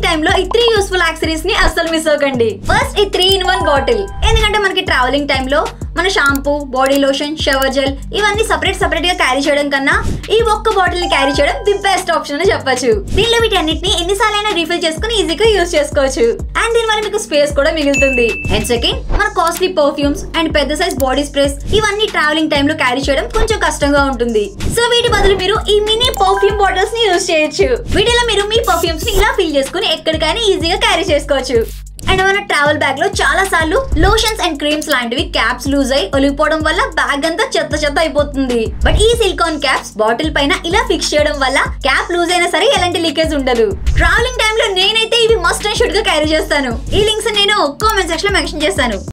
టైంలో ఈ three useful accessories ని అస్సలు మిస్ అవ్వకండి ఫస్ట్ ఈ త్రీ ఇన్ వన్ బాటిల్ ఎందుకంటే మనకి ట్రావెలింగ్ టైంలో మన shampoo body lotion shower gel ఇవన్నీ సపరేట్ సపరేట్ గా క్యారీ చేయడం కన్నా ఈ ఒక్క బాటిల్ ని క్యారీ చేయడం ది బెస్ట్ ఆప్షన్ అని చెప్పొచ్చు దీనిలో వీటన్నిటిని ఎన్నిసార్లైనా రీఫిల్ చేసుకుని ఈజీగా యూస్ చేసుకోవచ్చు అండ్ దీని వల్ల మీకు స్పేస్ కూడా మిగులుతుంది అండ్ సెకండ్ మన కాస్ట్లీ పర్ఫ్యూమ్స్ అండ్ పెద్ద సైజ్ బాడీ స్ప్రేస్ ఇవన్నీ ట్రావెలింగ్ టైంలో క్యారీ చేయడం కొంచెం కష్టంగా ఉంటుంది సో వీటి బదులు మీరు ఈ మినీ పర్ఫ్యూమ్ బాటిల్స్ ని యూస్ చేయొచ్చు వీటిలో మీరు మీ పర్ఫ్యూమ్స్ ని ఇలా ఫిల్ చేసుకుని ఎక్కడికైనా ఈజీగా క్యారీ చేసుకోవచ్చు అండ్ మన ట్రావెల్ బ్యాగ్ లో చాలా సార్లు లోషన్స్ అండ్ క్రీమ్స్ లాంటివి క్యాప్స్ లూజ్ అయి ఒలిగిపోవడం వల్ల బ్యాగ్ అంతా చెత్త చెత్త అయిపోతుంది బట్ ఈ సిలికాన్ క్యాప్స్ బాటిల్ పైన ఇలా ఫిక్స్ చేయడం వల్ల క్యాప్ లూజ్ అయినా సరే ఎలాంటి లీకేజ్ ఉండదు ట్రావెలింగ్ టైంలో నేనైతే ఇవి మస్ట్ అండ్ షుడ్ గా క్యారీ చేస్తాను ఈ లింక్స్ నేను కామెంట్ సెక్షన్ లో మెన్షన్ చేస్తాను